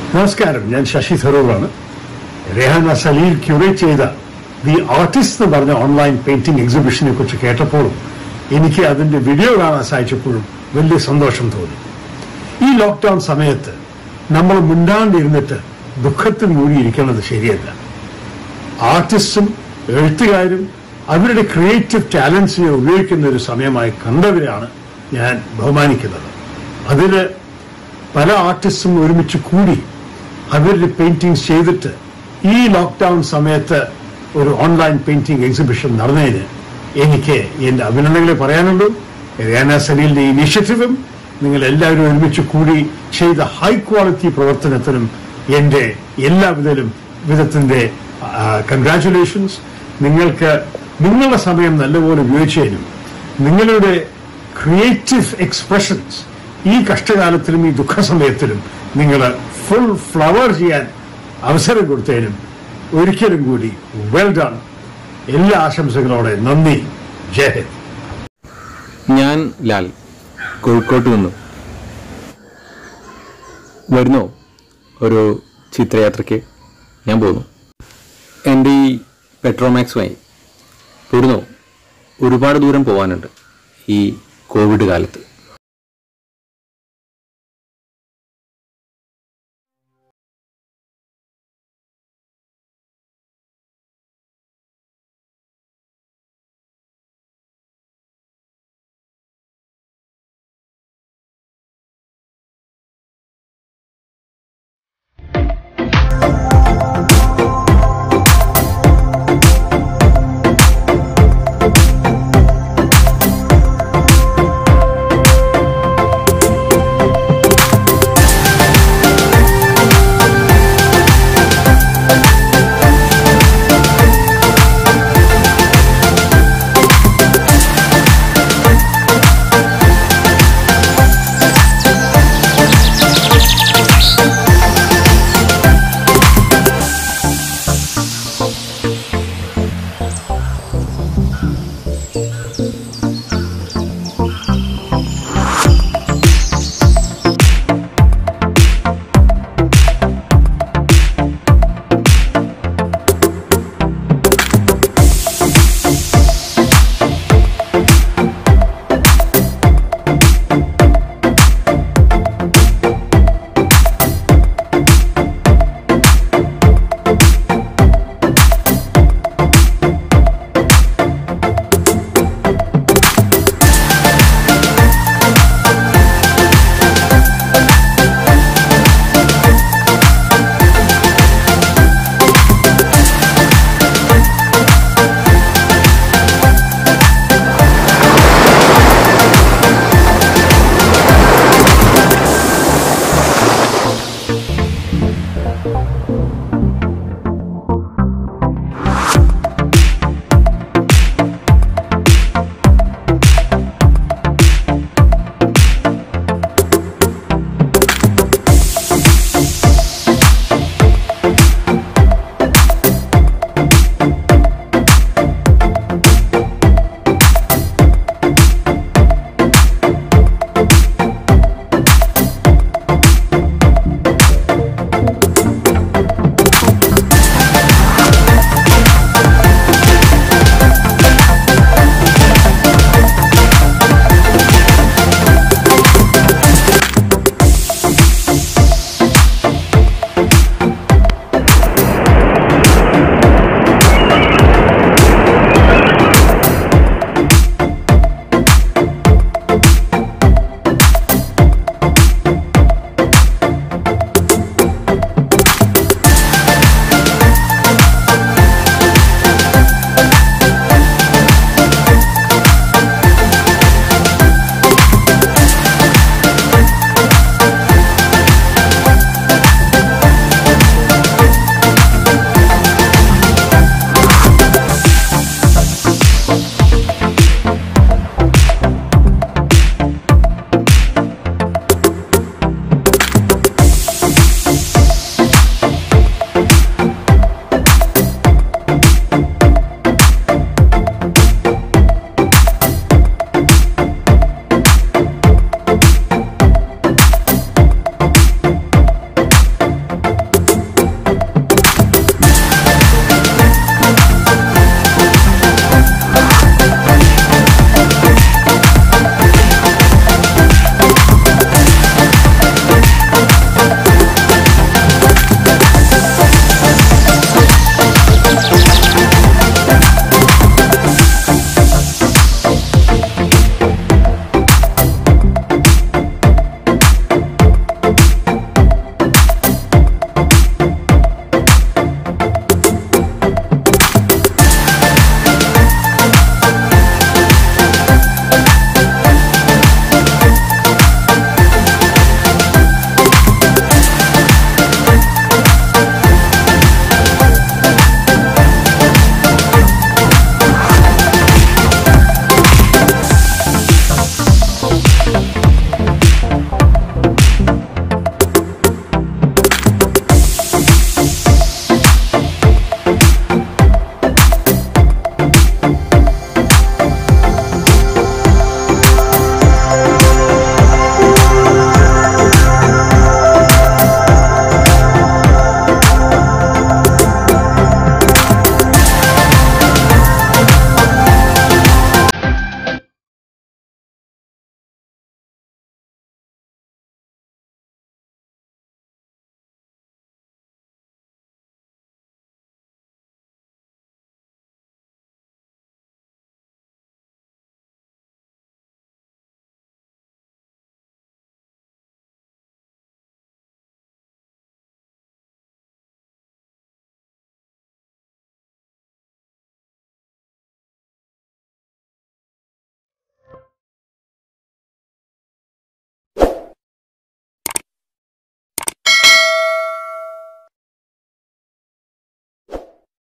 നമസ്കാരം ഞാൻ ശശി തരൂറാണ് രേഹാന സലീൽ ക്യൂറേറ്റ് ചെയ്ത ദി ആർട്ടിസ്റ്റ് എന്ന് പറഞ്ഞ ഓൺലൈൻ പെയിന്റിംഗ് എക്സിബിഷനെ കുറിച്ച് കേട്ടപ്പോഴും എനിക്ക് അതിന്റെ വീഡിയോ കാണാൻ സാധിച്ചപ്പോഴും വലിയ സന്തോഷം തോന്നി ഈ ലോക്ക്ഡൌൺ സമയത്ത് നമ്മൾ മുണ്ടാണ്ടിരുന്നിട്ട് ദുഃഖത്തിൽ മൂടിയിരിക്കുന്നത് ശരിയല്ല ആർട്ടിസ്റ്റും എഴുത്തുകാരും അവരുടെ ക്രിയേറ്റീവ് ടാലൻസിനെ ഉപയോഗിക്കുന്ന ഒരു സമയമായി കണ്ടവരാണ് ഞാൻ ബഹുമാനിക്കുന്നത് അതില് പല ആർട്ടിസ്റ്റും ഒരുമിച്ച് കൂടി അവരുടെ പെയിന്റിങ്സ് ചെയ്തിട്ട് ഈ ലോക്ക്ഡൌൺ സമയത്ത് ഒരു ഓൺലൈൻ പെയിന്റിംഗ് എക്സിബിഷൻ നടന്നതിന് എനിക്ക് എന്റെ അഭിനന്ദനങ്ങളെ പറയാനുള്ളൂ റിയാന സലീലിന്റെ ഇനിഷ്യേറ്റീവും നിങ്ങൾ എല്ലാവരും ഒരുമിച്ച് കൂടി ചെയ്ത ഹൈ ക്വാളിറ്റി പ്രവർത്തനത്തിനും എന്റെ എല്ലാവിധത്തിലും വിധത്തിന്റെ കൺഗ്രാറ്റുലേഷൻസ് നിങ്ങൾക്ക് നിങ്ങളുടെ സമയം നല്ലപോലെ ഉപയോഗിച്ചതിനും നിങ്ങളുടെ ക്രിയേറ്റീവ് എക്സ്പ്രഷൻസ് ഈ കഷ്ടകാലത്തിലും ഈ ദുഃഖസമയത്തിലും നിങ്ങൾ ഫുൾ ഫ്ലവർ ചെയ്യാൻ അവസരം കൊടുത്തതിനും ഒരിക്കലും കൂടി വെൽ ഡൺ എല്ലാ ആശംസകളോടെ നന്ദി ജയഹിന്ദ് ഞാൻ ലാൽ കോഴിക്കോട്ട് നിന്നു വരുന്നോ ഒരു ചിത്രയാത്രയ്ക്ക് ഞാൻ പോകുന്നു എൻ്റെ ഈ പെട്രോമാക്സുമായി പോരുന്നോ ഒരുപാട് ദൂരം പോകാനുണ്ട് ഈ കോവിഡ് കാലത്ത്